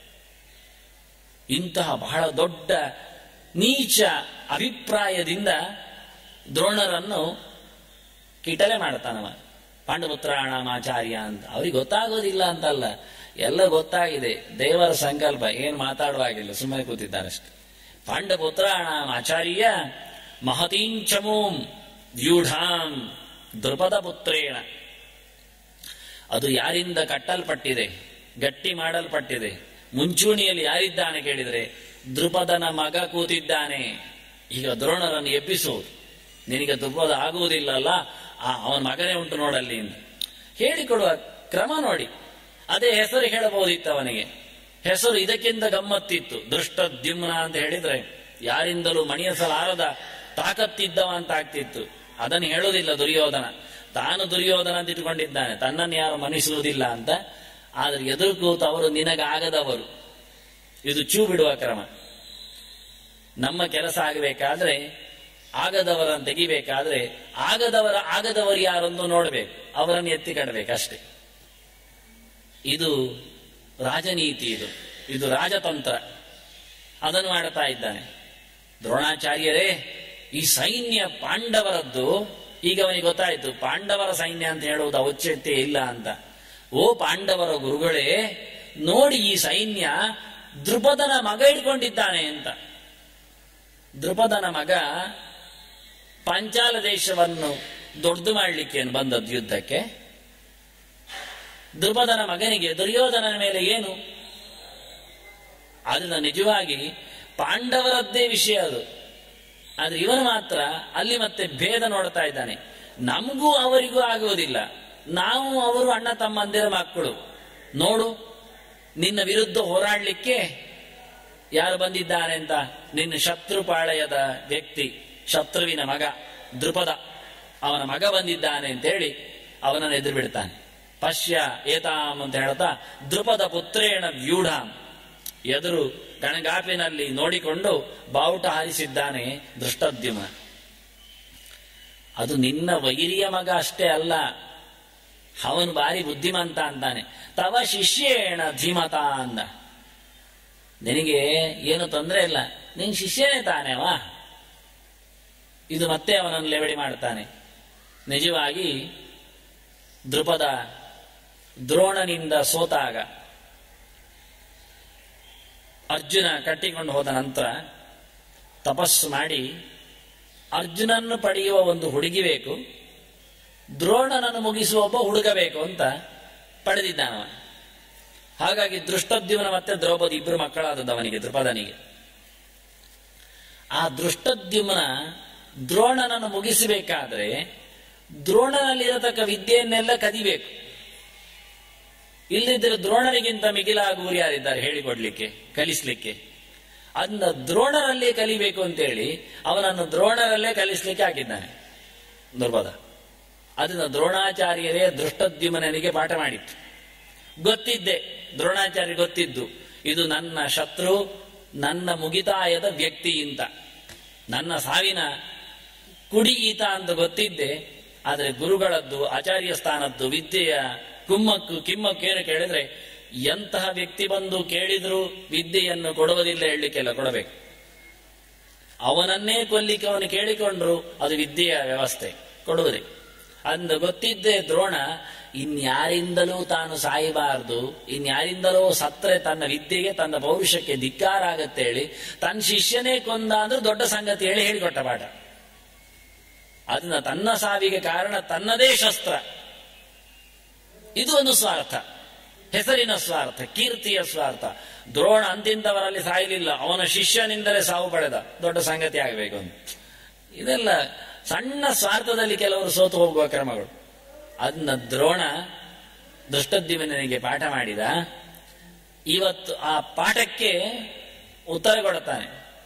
ಇಂತಹ ಬಹಳ ದೊಡ್ಡ ನೀಚ ಅಭಿಪ್ರಾಯದಿಂದ ದ್ರೋಣರನ್ನು ಕಿಟಲೆ ಮಾಡ್ತಾನವ ಪಾಂಡಪುತ್ರಾಣಾಮಾಚಾರ್ಯ ಅಂತ ಅವ್ರಿಗೆ ಗೊತ್ತಾಗೋದಿಲ್ಲ ಅಂತಲ್ಲ ಎಲ್ಲ ಗೊತ್ತಾಗಿದೆ ದೇವರ ಸಂಕಲ್ಪ ಏನು ಮಾತಾಡುವಾಗಿಲ್ಲ ಸುಮ್ಮನೆ ಕೂತಿದ್ದಾರಷ್ಟೆ ಪಾಂಡಪುತ್ರಾಣಾಮಾಚಾರ್ಯ ಮಹತೀಂಚಮೂಂ ವ್ಯೂಢಾಂ ದೃಪದ ಪುತ್ರೇಣ ಅದು ಯಾರಿಂದ ಕಟ್ಟಲ್ಪಟ್ಟಿದೆ ಗಟ್ಟಿ ಮಾಡಲ್ಪಟ್ಟಿದೆ ಮುಂಚೂಣಿಯಲ್ಲಿ ಯಾರಿದ್ದಾನೆ ಕೇಳಿದರೆ ದೃಪದನ ಮಗ ಕೂತಿದ್ದಾನೆ ಈಗ ದ್ರೋಣರನ್ನು ಎಬ್ಬಿಸುವುದು ನಿನಗೆ ದುರ್ಬದ ಆಗುವುದಿಲ್ಲಲ್ಲ ಆ ಅವನ ಮಗನೇ ಉಂಟು ನೋಡಲ್ಲಿ ಅಂತ ಹೇಳಿಕೊಡುವ ಕ್ರಮ ನೋಡಿ ಅದೇ ಹೆಸರು ಹೇಳಬಹುದಿತ್ತು ಅವನಿಗೆ ಹೆಸರು ಇದಕ್ಕಿಂತ ಗಮ್ಮತ್ತಿತ್ತು ದೃಷ್ಟದ್ಯುಮ್ನ ಅಂತ ಹೇಳಿದ್ರೆ ಯಾರಿಂದಲೂ ಮಣಿಯಸಲಾರದ ತಾಕತ್ತಿದ್ದವ ಅಂತ ಆಗ್ತಿತ್ತು ಅದನ್ನು ಹೇಳುವುದಿಲ್ಲ ದುರ್ಯೋಧನ ತಾನು ದುರ್ಯೋಧನ ಅಂತ ಇಟ್ಕೊಂಡಿದ್ದಾನೆ ತನ್ನನ್ನು ಯಾರು ಮನಿಸುವುದಿಲ್ಲ ಅಂತ ಆದ್ರೆ ಎದುರು ಕೂತು ಅವರು ನಿನಗಾಗದವರು ಇದು ಚೂ ಬಿಡುವ ಕ್ರಮ ನಮ್ಮ ಕೆಲಸ ಆಗಬೇಕಾದ್ರೆ ಆಗದವರನ್ನು ತೆಗಿಬೇಕಾದ್ರೆ ಆಗದವರ ಆಗದವರು ಯಾರೊಂದು ನೋಡಬೇಕು ಅವರನ್ನು ಎತ್ತಿ ಕಡಬೇಕಷ್ಟೇ ಇದು ರಾಜನೀತಿ ಇದು ಇದು ರಾಜತಂತ್ರ ಅದನ್ನು ಮಾಡುತ್ತಾ ಇದ್ದಾನೆ ದ್ರೋಣಾಚಾರ್ಯರೇ ಈ ಸೈನ್ಯ ಪಾಂಡವರದ್ದು ಈಗ ಅವನಿಗೆ ಗೊತ್ತಾಯ್ತು ಪಾಂಡವರ ಸೈನ್ಯ ಅಂತ ಹೇಳುವುದು ಔಚಿತ್ಯ ಇಲ್ಲ ಅಂತ ಓ ಪಾಂಡವರ ಗುರುಗಳೇ ನೋಡಿ ಈ ಸೈನ್ಯ ದೃಪದನ ಮಗ ಹಿಡ್ಕೊಂಡಿದ್ದಾನೆ ಅಂತ ದೃಪದನ ಮಗ ಪಾಂಚಾಲ ದೇಶವನ್ನು ದೊಡ್ಡದು ಮಾಡಲಿಕ್ಕೆ ಬಂದದ್ದು ಯುದ್ಧಕ್ಕೆ ದೃಪದನ ಮಗನಿಗೆ ದುರ್ಯೋಧನನ ಮೇಲೆ ಏನು ಅದನ್ನ ನಿಜವಾಗಿ ಪಾಂಡವರದ್ದೇ ವಿಷಯ ಅದು ಆದ್ರೆ ಇವನು ಮಾತ್ರ ಅಲ್ಲಿ ಮತ್ತೆ ಭೇದ ನೋಡ್ತಾ ಇದ್ದಾನೆ ನಮಗೂ ಅವರಿಗೂ ಆಗುವುದಿಲ್ಲ ನಾವು ಅವರು ಅಣ್ಣ ತಮ್ಮಂದಿರ ಮಕ್ಕಳು ನೋಡು ನಿನ್ನ ವಿರುದ್ಧ ಹೋರಾಡ್ಲಿಕ್ಕೆ ಯಾರು ಬಂದಿದ್ದಾರೆ ಅಂತ ನಿನ್ನ ಶತ್ರುಪಾಳಯದ ವ್ಯಕ್ತಿ ಶತ್ರುವಿನ ಮಗ ದೃಪದ ಅವನ ಮಗ ಬಂದಿದ್ದಾನೆ ಅಂತೇಳಿ ಅವನನ್ನು ಎದುರು ಬಿಡ್ತಾನೆ ಪಶ್ಯ ಏತಾಂ ಅಂತ ಹೇಳ್ತಾ ದೃಪದ ಪುತ್ರೇಣ ವ್ಯೂಢಾಂ ಎದುರು ಗಣಗಾಪಿನಲ್ಲಿ ನೋಡಿಕೊಂಡು ಬಾವುಟ ಹಾರಿಸಿದ್ದಾನೆ ದೃಷ್ಟದ್ಯುಮ ಅದು ನಿನ್ನ ವೈರಿಯ ಮಗ ಅಷ್ಟೇ ಅಲ್ಲ ಅವನು ಭಾರಿ ಬುದ್ಧಿಮಂತ ಅಂತಾನೆ ತವ ಶಿಷ್ಯೇಣ ಧೀಮತ ಅಂದ ನಿನಗೆ ಏನು ತೊಂದರೆ ಇಲ್ಲ ನಿನ್ ಶಿಷ್ಯನೇ ತಾನೇ ಅವ ಇದು ಮತ್ತೆ ಅವನನ್ನು ಲೆವಡಿ ಮಾಡ್ತಾನೆ ನಿಜವಾಗಿ ದೃಪದ ದ್ರೋಣನಿಂದ ಸೋತಾಗ ಅರ್ಜುನ ಕಟ್ಟಿಕೊಂಡು ಹೋದ ನಂತರ ತಪಸ್ಸು ಮಾಡಿ ಅರ್ಜುನನ್ನು ಪಡೆಯುವ ಒಂದು ಹುಡುಗಿ ಬೇಕು ದ್ರೋಣನನ್ನು ಮುಗಿಸುವ ಒಬ್ಬ ಹುಡುಗ ಬೇಕು ಅಂತ ಪಡೆದಿದ್ದಾನವ ಹಾಗಾಗಿ ದೃಷ್ಟದ್ಯುಮ್ನ ಮತ್ತೆ ದ್ರೌಪದಿ ಇಬ್ಬರು ಮಕ್ಕಳಾದದ್ದು ಅವನಿಗೆ ದೃಪದನಿಗೆ ಆ ದೃಷ್ಟದ್ಯುಮ್ನ ದ್ರೋಣನನ್ನು ಮುಗಿಸಬೇಕಾದ್ರೆ ದ್ರೋಣನಲ್ಲಿರತಕ್ಕ ವಿದ್ಯೆಯನ್ನೆಲ್ಲ ಕದಿಬೇಕು ಇಲ್ಲಿದ್ದರೆ ದ್ರೋಣನಿಗಿಂತ ಮಿಗಿಲಾಗುವರು ಯಾರಿದ್ದಾರೆ ಹೇಳಿಕೊಡ್ಲಿಕ್ಕೆ ಕಲಿಸ್ಲಿಕ್ಕೆ ಅದನ್ನ ದ್ರೋಣರಲ್ಲೇ ಕಲಿಬೇಕು ಅಂತೇಳಿ ಅವನನ್ನು ದ್ರೋಣರಲ್ಲೇ ಕಲಿಸ್ಲಿಕ್ಕೆ ಹಾಕಿದ್ದಾನೆ ದುರ್ಬದ ಅದನ್ನ ದ್ರೋಣಾಚಾರ್ಯರೇ ದೃಷ್ಟದ್ಯುಮನಿಗೆ ಪಾಠ ಮಾಡಿತ್ತು ಗೊತ್ತಿದ್ದೆ ದ್ರೋಣಾಚಾರ್ಯ ಗೊತ್ತಿದ್ದು ಇದು ನನ್ನ ಶತ್ರು ನನ್ನ ಮುಗಿತಾಯದ ವ್ಯಕ್ತಿ ಅಂತ ನನ್ನ ಸಾವಿನ ಕುಡಿ ಈತ ಅಂತ ಗೊತ್ತಿದ್ದೆ ಆದರೆ ಗುರುಗಳದ್ದು ಆಚಾರ್ಯ ಸ್ಥಾನದ್ದು ವಿದ್ಯೆಯ ಕುಮ್ಮಕ್ಕು ಕಿಮ್ಮಕ್ಕು ಏನು ಕೇಳಿದ್ರೆ ಎಂತಹ ವ್ಯಕ್ತಿ ಬಂದು ಕೇಳಿದ್ರು ವಿದ್ಯೆಯನ್ನು ಕೊಡುವುದಿಲ್ಲ ಹೇಳಲಿಕ್ಕೆಲ್ಲ ಕೊಡಬೇಕು ಅವನನ್ನೇ ಕೊಲ್ಲಿಕ್ಕೆ ಅವನು ಕೇಳಿಕೊಂಡ್ರು ಅದು ವಿದ್ಯೆಯ ವ್ಯವಸ್ಥೆ ಕೊಡುವುದೇ ಅಂದ ಗೊತ್ತಿದ್ದೇ ದ್ರೋಣ ಇನ್ಯಾರಿಂದಲೂ ತಾನು ಸಾಯಬಾರದು ಇನ್ಯಾರಿಂದಲೂ ಸತ್ರೆ ತನ್ನ ವಿದ್ಯೆಗೆ ತನ್ನ ಪೌರುಷಕ್ಕೆ ಧಿಕ್ಕಾರ ಆಗತ್ತೆ ಹೇಳಿ ತನ್ನ ಶಿಷ್ಯನೇ ಕೊಂದ ಅಂದ್ರೆ ದೊಡ್ಡ ಸಂಗತಿ ಹೇಳಿ ಹೇಳಿಕೊಟ್ಟ ಪಾಠ ಅದನ್ನ ತನ್ನ ಸಾವಿಗೆ ಕಾರಣ ತನ್ನದೇ ಶಸ್ತ್ರ ಇದು ಒಂದು ಸ್ವಾರ್ಥ ಹೆಸರಿನ ಸ್ವಾರ್ಥ ಕೀರ್ತಿಯ ಸ್ವಾರ್ಥ ದ್ರೋಣ ಅಂತಿಂತವರಲ್ಲಿ ಸಾಯಲಿಲ್ಲ ಅವನ ಶಿಷ್ಯನಿಂದಲೇ ಸಾವು ಪಡೆದ ದೊಡ್ಡ ಸಂಗತಿ ಆಗಬೇಕು ಅಂತ ಇದೆಲ್ಲ ಸಣ್ಣ ಸ್ವಾರ್ಥದಲ್ಲಿ ಕೆಲವರು ಸೋತು ಹೋಗುವ ಕ್ರಮಗಳು ಅದನ್ನ ದ್ರೋಣ ದುಷ್ಟದ್ಯುಮ್ನಿಗೆ ಪಾಠ ಮಾಡಿದ ಇವತ್ತು ಆ ಪಾಠಕ್ಕೆ ಉತ್ತರ ಕೊಡುತ್ತಾನೆ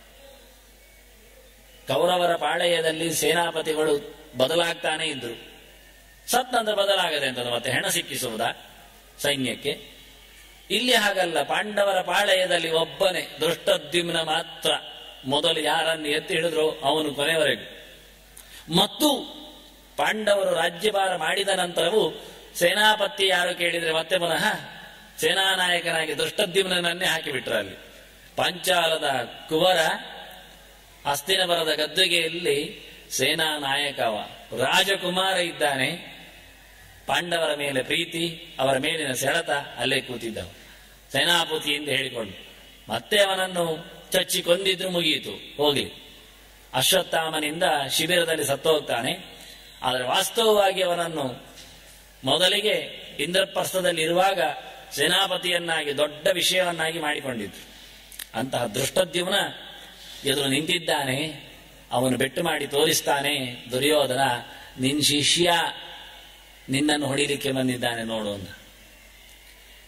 ಕೌರವರ ಪಾಳಯದಲ್ಲಿ ಸೇನಾಪತಿಗಳು ಬದಲಾಗ್ತಾನೆ ಇದ್ರು ಸತ್ನಂತರ ಬದಲಾಗದೆ ಅಂತದ್ದು ಮತ್ತೆ ಹೆಣ ಸಿಕ್ಕಿಸುವುದ ಸೈನ್ಯಕ್ಕೆ ಇಲ್ಲಿ ಹಾಗಲ್ಲ ಪಾಂಡವರ ಪಾಳಯದಲ್ಲಿ ಒಬ್ಬನೇ ದೃಷ್ಟದ್ಯುಮ್ನ ಮಾತ್ರ ಮೊದಲು ಯಾರನ್ನು ಎತ್ತಿ ಹಿಡಿದ್ರು ಅವನು ಕೊನೆವರೆಗೂ ಮತ್ತು ಪಾಂಡವರು ರಾಜ್ಯಭಾರ ಮಾಡಿದ ನಂತರವೂ ಸೇನಾಪತಿ ಯಾರು ಕೇಳಿದ್ರೆ ಮತ್ತೆ ಪುನಃ ಸೇನಾ ನಾಯಕನಾಗಿ ದೃಷ್ಟದ್ಯುಮ್ನನ್ನೇ ಹಾಕಿಬಿಟ್ರು ಅಲ್ಲಿ ಪಾಂಚಾಲದ ಕುವರ ಹಸ್ತಿನಬರದ ಗದ್ದುಗೆಯಲ್ಲಿ ಸೇನಾ ನಾಯಕವ ರಾಜಕುಮಾರ ಇದ್ದಾನೆ ಪಾಂಡವರ ಮೇಲೆ ಪ್ರೀತಿ ಅವರ ಮೇಲಿನ ಸೆಳೆತ ಅಲ್ಲೇ ಕೂತಿದ್ದವು ಸೇನಾಪತಿ ಎಂದು ಹೇಳಿಕೊಂಡು ಮತ್ತೆ ಅವನನ್ನು ಚಚ್ಚಿ ಕೊಂದಿದ್ರು ಮುಗಿಯಿತು ಹೋಗಿ ಅಶ್ವತ್ಥಾಮನಿಂದ ಶಿಬಿರದಲ್ಲಿ ಸತ್ತು ಹೋಗ್ತಾನೆ ಆದರೆ ವಾಸ್ತವವಾಗಿ ಅವನನ್ನು ಮೊದಲಿಗೆ ಇಂದ್ರಪ್ರಸ್ಥದಲ್ಲಿ ಇರುವಾಗ ಸೇನಾಪತಿಯನ್ನಾಗಿ ದೊಡ್ಡ ವಿಷಯವನ್ನಾಗಿ ಮಾಡಿಕೊಂಡಿದ್ರು ಅಂತಹ ದೃಷ್ಟದ್ಯುಮ್ನ ಎದುರು ನಿಂತಿದ್ದಾನೆ ಅವನು ಬೆಟ್ಟು ಮಾಡಿ ತೋರಿಸ್ತಾನೆ ದುರ್ಯೋಧನ ನಿನ್ ಶಿಷ್ಯ ನಿನ್ನನ್ನು ಹೊಡಿಲಿಕ್ಕೆ ಬಂದಿದ್ದಾನೆ ನೋಡು ಅಂತ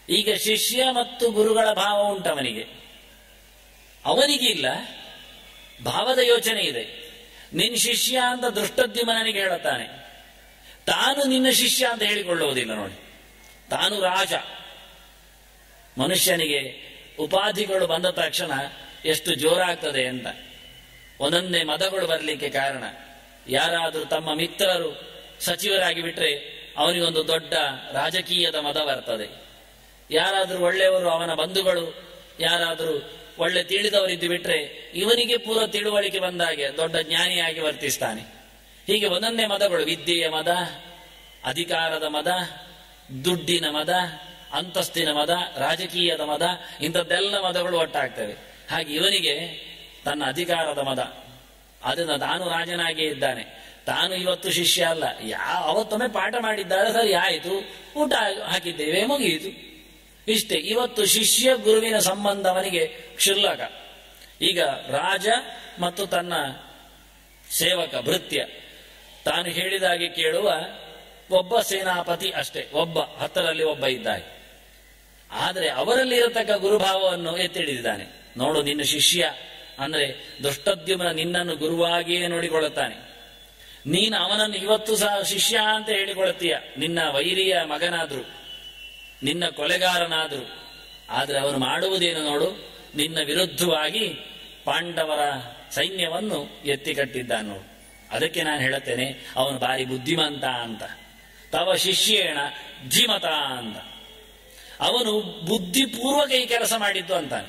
ಈಗ ಶಿಷ್ಯ ಮತ್ತು ಗುರುಗಳ ಭಾವ ಉಂಟವನಿಗೆ ಅವನಿಗಿಲ್ಲ ಭಾವದ ಯೋಚನೆ ಇದೆ ನಿನ್ನ ಶಿಷ್ಯ ಅಂತ ದೃಷ್ಟದ್ಯುಮನಿಗೆ ಹೇಳುತ್ತಾನೆ ತಾನು ನಿನ್ನ ಶಿಷ್ಯ ಅಂತ ಹೇಳಿಕೊಳ್ಳುವುದಿಲ್ಲ ನೋಡಿ ತಾನು ರಾಜ ಮನುಷ್ಯನಿಗೆ ಉಪಾಧಿಗಳು ಬಂದ ತಕ್ಷಣ ಎಷ್ಟು ಜೋರಾಗ್ತದೆ ಅಂತ ಒಂದೊಂದೇ ಮದಗಳು ಬರಲಿಕ್ಕೆ ಕಾರಣ ಯಾರಾದರೂ ತಮ್ಮ ಮಿತ್ರರು ಸಚಿವರಾಗಿ ಬಿಟ್ರೆ ಅವನಿಗೊಂದು ದೊಡ್ಡ ರಾಜಕೀಯದ ಮದ ಬರ್ತದೆ ಯಾರಾದರೂ ಒಳ್ಳೆಯವರು ಅವನ ಬಂಧುಗಳು ಯಾರಾದರೂ ಒಳ್ಳೆ ತಿಳಿದವರಿದ್ದು ಬಿಟ್ರೆ ಇವನಿಗೆ ಪೂರ ತಿಳುವಳಿಕೆ ಬಂದಾಗೆ ದೊಡ್ಡ ಜ್ಞಾನಿಯಾಗಿ ವರ್ತಿಸ್ತಾನೆ ಹೀಗೆ ಒಂದೊಂದೇ ಮದಗಳು ವಿದ್ಯೆಯ ಮದ ಅಧಿಕಾರದ ಮದ ದುಡ್ಡಿನ ಮದ ಅಂತಸ್ತಿನ ಮದ ರಾಜಕೀಯದ ಮದ ಇಂಥದ್ದೆಲ್ಲ ಮದಗಳು ಒಟ್ಟಾಗ್ತವೆ ಹಾಗೆ ಇವನಿಗೆ ತನ್ನ ಅಧಿಕಾರದ ಮದ ಅದನ್ನ ತಾನು ರಾಜನಾಗಿ ಇದ್ದಾನೆ ತಾನು ಇವತ್ತು ಶಿಷ್ಯ ಅಲ್ಲ ಯಾ ಅವತ್ತೊಮ್ಮೆ ಪಾಠ ಮಾಡಿದ್ದಾರೆ ಸರಿ ಆಯಿತು ಊಟ ಹಾಕಿದ್ದೇವೆ ಮುಗಿಯಿತು ಇಷ್ಟೇ ಇವತ್ತು ಶಿಷ್ಯ ಗುರುವಿನ ಸಂಬಂಧ ಅವನಿಗೆ ಕ್ಷುಲ್ಲಕ ಈಗ ರಾಜ ಮತ್ತು ತನ್ನ ಸೇವಕ ಭೃತ್ಯ ತಾನು ಹೇಳಿದಾಗೆ ಕೇಳುವ ಒಬ್ಬ ಸೇನಾಪತಿ ಅಷ್ಟೇ ಒಬ್ಬ ಹತ್ತರಲ್ಲಿ ಒಬ್ಬ ಇದ್ದಾನೆ ಆದರೆ ಅವರಲ್ಲಿ ಇರತಕ್ಕ ಗುರುಭಾವವನ್ನು ಎತ್ತಿಡಿದ್ದಾನೆ ನೋಡು ನಿನ್ನ ಶಿಷ್ಯ ಅಂದ್ರೆ ದುಷ್ಟದ್ಯುಮ್ನ ನಿನ್ನನ್ನು ಗುರುವಾಗಿಯೇ ನೋಡಿಕೊಳ್ಳುತ್ತಾನೆ ನೀನು ಅವನನ್ನು ಇವತ್ತು ಸಹ ಶಿಷ್ಯ ಅಂತ ಹೇಳಿಕೊಳ್ಳುತ್ತೀಯ ನಿನ್ನ ವೈರಿಯ ಮಗನಾದ್ರು ನಿನ್ನ ಕೊಲೆಗಾರನಾದ್ರು ಆದರೆ ಅವನು ಮಾಡುವುದೇನು ನೋಡು ನಿನ್ನ ವಿರುದ್ಧವಾಗಿ ಪಾಂಡವರ ಸೈನ್ಯವನ್ನು ಎತ್ತಿ ಕಟ್ಟಿದ್ದಾನೆ ನೋಡು ಅದಕ್ಕೆ ನಾನು ಹೇಳುತ್ತೇನೆ ಅವನು ಭಾರಿ ಬುದ್ಧಿಮಂತ ಅಂತ ತವ ಶಿಷ್ಯೇಣ ಧೀಮತ ಅಂತ ಅವನು ಬುದ್ಧಿಪೂರ್ವಕ ಈ ಕೆಲಸ ಮಾಡಿದ್ದು ಅಂತಾನೆ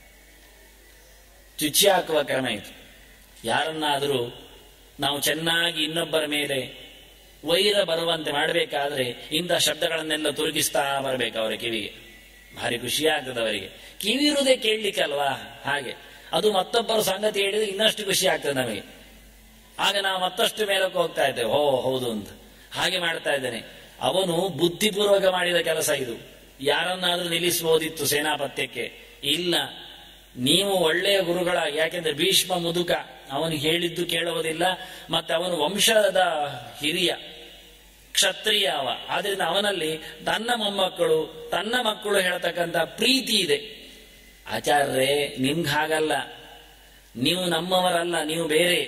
ಚುಚ್ಚಿ ಹಾಕುವ ಕ್ರಮ ಇದು ಯಾರನ್ನಾದರೂ ನಾವು ಚೆನ್ನಾಗಿ ಇನ್ನೊಬ್ಬರ ಮೇಲೆ ವೈರ ಬರುವಂತೆ ಮಾಡಬೇಕಾದ್ರೆ ಇಂಥ ಶಬ್ದಗಳನ್ನೆಲ್ಲ ತುರುಗಿಸ್ತಾ ಬರಬೇಕು ಅವರ ಕಿವಿಗೆ ಭಾರಿ ಖುಷಿಯಾಗ್ತದೆ ಅವರಿಗೆ ಕಿವಿ ಇರುವುದೇ ಕೇಳಲಿಕ್ಕೆ ಅಲ್ವಾ ಹಾಗೆ ಅದು ಮತ್ತೊಬ್ಬರ ಸಂಗತಿ ಹೇಳಿದ್ರೆ ಇನ್ನಷ್ಟು ಖುಷಿ ಆಗ್ತದೆ ನಮಗೆ ಆಗ ನಾವು ಮತ್ತಷ್ಟು ಮೇಲಕ್ಕೆ ಹೋಗ್ತಾ ಇದ್ದೇವೆ ಓ ಹೌದು ಅಂತ ಹಾಗೆ ಮಾಡ್ತಾ ಇದ್ದೇನೆ ಅವನು ಬುದ್ಧಿಪೂರ್ವಕ ಮಾಡಿದ ಕೆಲಸ ಇದು ಯಾರನ್ನಾದ್ರೂ ನಿಲ್ಲಿಸಬಹುದಿತ್ತು ಸೇನಾಪತ್ಯಕ್ಕೆ ಇಲ್ಲ ನೀವು ಒಳ್ಳೆಯ ಗುರುಗಳಾಗಿ ಯಾಕೆಂದ್ರೆ ಭೀಷ್ಮ ಮುದುಕ ಅವನು ಹೇಳಿದ್ದು ಕೇಳುವುದಿಲ್ಲ ಮತ್ತೆ ಅವನು ವಂಶದ ಹಿರಿಯ ಕ್ಷತ್ರಿಯ ಅವ ಆದ್ರಿಂದ ಅವನಲ್ಲಿ ತನ್ನ ಮೊಮ್ಮಕ್ಕಳು ತನ್ನ ಮಕ್ಕಳು ಹೇಳ್ತಕ್ಕಂಥ ಪ್ರೀತಿ ಇದೆ ಆಚಾರ್ಯರೇ ನಿಮ್ಗೆ ಹಾಗಲ್ಲ ನೀವು ನಮ್ಮವರಲ್ಲ ನೀವು ಬೇರೆ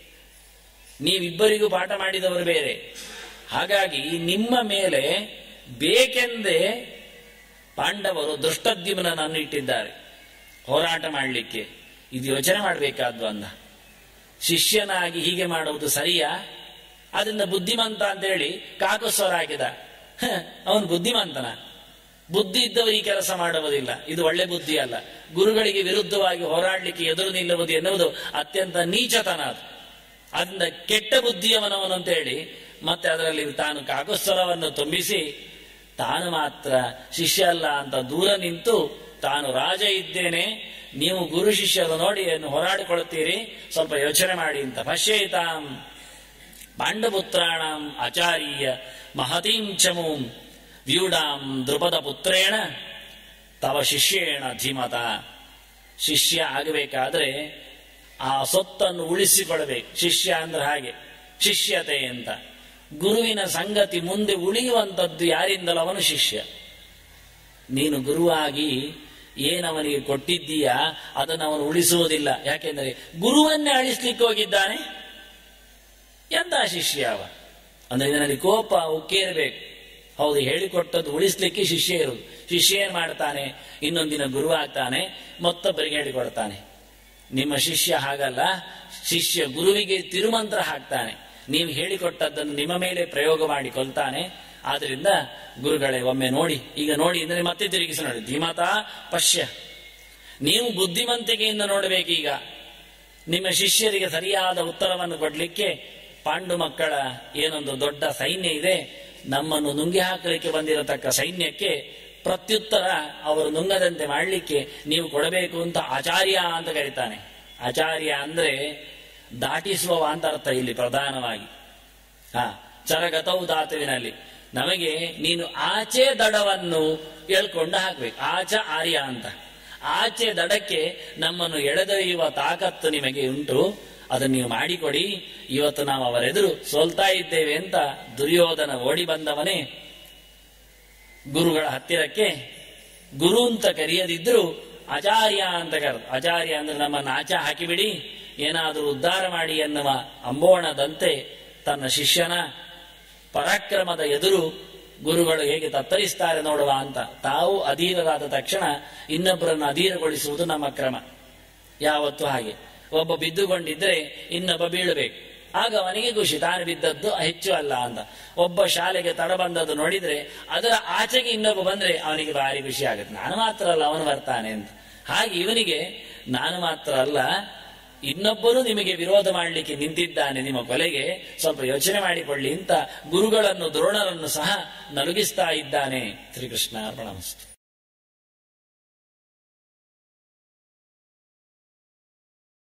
ನೀವಿಬ್ಬರಿಗೂ ಪಾಠ ಮಾಡಿದವರು ಬೇರೆ ಹಾಗಾಗಿ ನಿಮ್ಮ ಮೇಲೆ ಬೇಕೆಂದೇ ಪಾಂಡವರು ದುಷ್ಟದ್ಯುಮ್ನನ್ನು ಇಟ್ಟಿದ್ದಾರೆ ಹೋರಾಟ ಮಾಡಲಿಕ್ಕೆ ಇದು ಯೋಚನೆ ಮಾಡಬೇಕಾದ್ದು ಅಂದ ಶಿಷ್ಯನಾಗಿ ಹೀಗೆ ಮಾಡುವುದು ಸರಿಯಾ ಅದರಿಂದ ಬುದ್ಧಿಮಂತ ಅಂತ ಹೇಳಿ ಕಾಕಸ್ವರ ಹಾಕಿದ ಅವನು ಬುದ್ಧಿಮಂತನ ಬುದ್ಧಿ ಇದ್ದವರು ಈ ಕೆಲಸ ಮಾಡುವುದಿಲ್ಲ ಇದು ಒಳ್ಳೆ ಬುದ್ಧಿ ಅಲ್ಲ ಗುರುಗಳಿಗೆ ವಿರುದ್ಧವಾಗಿ ಹೋರಾಡಲಿಕ್ಕೆ ಎದುರು ನಿಲ್ಲುವುದು ಎನ್ನುವುದು ಅತ್ಯಂತ ನೀಚತನ ಅದು ಅದರಿಂದ ಕೆಟ್ಟ ಬುದ್ಧಿಯವನವನು ಅಂತ ಹೇಳಿ ಮತ್ತೆ ಅದರಲ್ಲಿ ತಾನು ಕಾಕಸ್ವರವನ್ನು ತುಂಬಿಸಿ ತಾನು ಮಾತ್ರ ಶಿಷ್ಯ ಅಲ್ಲ ಅಂತ ದೂರ ನಿಂತು ತಾನು ರಾಜ ಇದ್ದೇನೆ ನೀವು ಗುರು ಶಿಷ್ಯರು ನೋಡಿ ಏನು ಹೋರಾಡಿಕೊಳ್ಳುತ್ತೀರಿ ಸ್ವಲ್ಪ ಯೋಚನೆ ಮಾಡಿ ಅಂತ ಪಶ್ಯೇತಾಂ ಪಾಂಡಪುತ್ರಾಣಂ ಆಚಾರ್ಯ ಮಹತೀಂ ಚಮೂಂ ವ್ಯೂಢಾಂ ದೃಪದ ಪುತ್ರೇಣ ತವ ಶಿಷ್ಯೇಣ ಧೀಮತ ಶಿಷ್ಯ ಆಗಬೇಕಾದ್ರೆ ಆ ಸೊತ್ತನ್ನು ಉಳಿಸಿಕೊಳ್ಳಬೇಕು ಶಿಷ್ಯ ಅಂದ್ರೆ ಹಾಗೆ ಶಿಷ್ಯತೆ ಅಂತ ಗುರುವಿನ ಸಂಗತಿ ಮುಂದೆ ಉಳಿಯುವಂಥದ್ದು ಯಾರಿಂದಲೂ ಅವನು ಶಿಷ್ಯ ನೀನು ಗುರುವಾಗಿ ಏನವನಿಗೆ ಕೊಟ್ಟಿದ್ದೀಯಾ ಅದನ್ನು ಅವನು ಉಳಿಸುವುದಿಲ್ಲ ಯಾಕೆಂದರೆ ಗುರುವನ್ನೇ ಅಳಿಸ್ಲಿಕ್ಕೆ ಹೋಗಿದ್ದಾನೆ ಎಂತ ಶಿಷ್ಯ ಅವ ಅಂದ್ರೆ ಇದರಲ್ಲಿ ಕೋಪ ಉಕ್ಕೇರಬೇಕು ಹೌದು ಹೇಳಿಕೊಟ್ಟದ್ದು ಉಳಿಸ್ಲಿಕ್ಕೆ ಶಿಷ್ಯ ಇರುವುದು ಶಿಷ್ಯ ಏನ್ ಮಾಡ್ತಾನೆ ಇನ್ನೊಂದಿನ ಗುರು ಆಗ್ತಾನೆ ಮತ್ತೊಬ್ಬರಿಗೆ ಹೇಳಿಕೊಡ್ತಾನೆ ನಿಮ್ಮ ಶಿಷ್ಯ ಹಾಗಲ್ಲ ಶಿಷ್ಯ ಗುರುವಿಗೆ ತಿರುಮಂತ್ರ ಹಾಕ್ತಾನೆ ನೀವು ಹೇಳಿಕೊಟ್ಟದ್ದನ್ನು ನಿಮ್ಮ ಮೇಲೆ ಪ್ರಯೋಗ ಮಾಡಿ ಕೊಲ್ತಾನೆ ಆದ್ರಿಂದ ಗುರುಗಳೇ ಒಮ್ಮೆ ನೋಡಿ ಈಗ ನೋಡಿ ಅಂದ್ರೆ ಮತ್ತೆ ತಿರುಗಿಸಿ ನೋಡಿ ಧೀಮತ ಪಶ್ಯ ನೀವು ಬುದ್ಧಿವಂತಿಕೆಯಿಂದ ನೋಡಬೇಕೀಗ ನಿಮ್ಮ ಶಿಷ್ಯರಿಗೆ ಸರಿಯಾದ ಉತ್ತರವನ್ನು ಕೊಡ್ಲಿಕ್ಕೆ ಪಾಂಡು ಮಕ್ಕಳ ಏನೊಂದು ದೊಡ್ಡ ಸೈನ್ಯ ಇದೆ ನಮ್ಮನ್ನು ನುಂಗಿ ಹಾಕಲಿಕ್ಕೆ ಬಂದಿರತಕ್ಕ ಸೈನ್ಯಕ್ಕೆ ಪ್ರತ್ಯುತ್ತರ ಅವರು ನುಂಗದಂತೆ ಮಾಡಲಿಕ್ಕೆ ನೀವು ಕೊಡಬೇಕು ಅಂತ ಆಚಾರ್ಯ ಅಂತ ಕರೀತಾನೆ ಆಚಾರ್ಯ ಅಂದ್ರೆ ದಾಟಿಸುವವ ಅಂತ ಅರ್ಥ ಇಲ್ಲಿ ಪ್ರಧಾನವಾಗಿ ಹಾ ಚರಗತವು ಧಾತುವಿನಲ್ಲಿ ನಮಗೆ ನೀನು ಆಚೆ ದಡವನ್ನು ಎಳ್ಕೊಂಡು ಹಾಕ್ಬೇಕು ಆಚ ಆರ್ಯ ಅಂತ ಆಚೆ ದಡಕ್ಕೆ ನಮ್ಮನ್ನು ಎಳೆದೊಯ್ಯುವ ತಾಕತ್ತು ನಿಮಗೆ ಉಂಟು ಅದನ್ನು ನೀವು ಮಾಡಿಕೊಡಿ ಇವತ್ತು ನಾವು ಅವರೆದುರು ಸೋಲ್ತಾ ಇದ್ದೇವೆ ಅಂತ ದುರ್ಯೋಧನ ಓಡಿ ಬಂದವನೇ ಗುರುಗಳ ಹತ್ತಿರಕ್ಕೆ ಗುರು ಅಂತ ಕರೆಯದಿದ್ರು ಆಚಾರ್ಯ ಅಂತ ಕರೆದು ಆಚಾರ್ಯ ಅಂದ್ರೆ ನಮ್ಮನ್ನು ಆಚ ಹಾಕಿಬಿಡಿ ಏನಾದರೂ ಉದ್ಧಾರ ಮಾಡಿ ಎನ್ನುವ ಅಂಬೋಣದಂತೆ ತನ್ನ ಶಿಷ್ಯನ ಪರಾಕ್ರಮದ ಎದುರು ಗುರುಗಳು ಹೇಗೆ ತತ್ತರಿಸ್ತಾರೆ ನೋಡುವ ಅಂತ ತಾವು ಅಧೀರರಾದ ತಕ್ಷಣ ಇನ್ನೊಬ್ಬರನ್ನು ಅಧೀರಗೊಳಿಸುವುದು ನಮ್ಮ ಕ್ರಮ ಯಾವತ್ತೂ ಹಾಗೆ ಒಬ್ಬ ಬಿದ್ದುಕೊಂಡಿದ್ರೆ ಇನ್ನೊಬ್ಬ ಬೀಳಬೇಕು ಆಗ ಅವನಿಗೆ ಖುಷಿ ತಾನು ಬಿದ್ದದ್ದು ಹೆಚ್ಚು ಅಲ್ಲ ಅಂತ ಒಬ್ಬ ಶಾಲೆಗೆ ತಡ ಬಂದದ್ದು ನೋಡಿದ್ರೆ ಅದರ ಆಚೆಗೆ ಇನ್ನೊಬ್ಬ ಬಂದ್ರೆ ಅವನಿಗೆ ಭಾರಿ ಖುಷಿ ಆಗುತ್ತೆ ನಾನು ಮಾತ್ರ ಅಲ್ಲ ಅವನು ಬರ್ತಾನೆ ಅಂತ ಹಾಗೆ ಇವನಿಗೆ ನಾನು ಮಾತ್ರ ಅಲ್ಲ ಇನ್ನೊಬ್ಬರು ನಿಮಗೆ ವಿರೋಧ ಮಾಡಲಿಕ್ಕೆ ನಿಂತಿದ್ದಾನೆ ನಿಮ್ಮ ಕೊಲೆಗೆ ಸ್ವಲ್ಪ ಯೋಚನೆ ಮಾಡಿಕೊಳ್ಳಿ ಅಂತ ಗುರುಗಳನ್ನು ದ್ರೋಣರನ್ನು ಸಹ ನಲುಗಿಸ್ತಾ ಇದ್ದಾನೆ ಶ್ರೀಕೃಷ್ಣ ಅರ್ಪಣಮಸ್ತು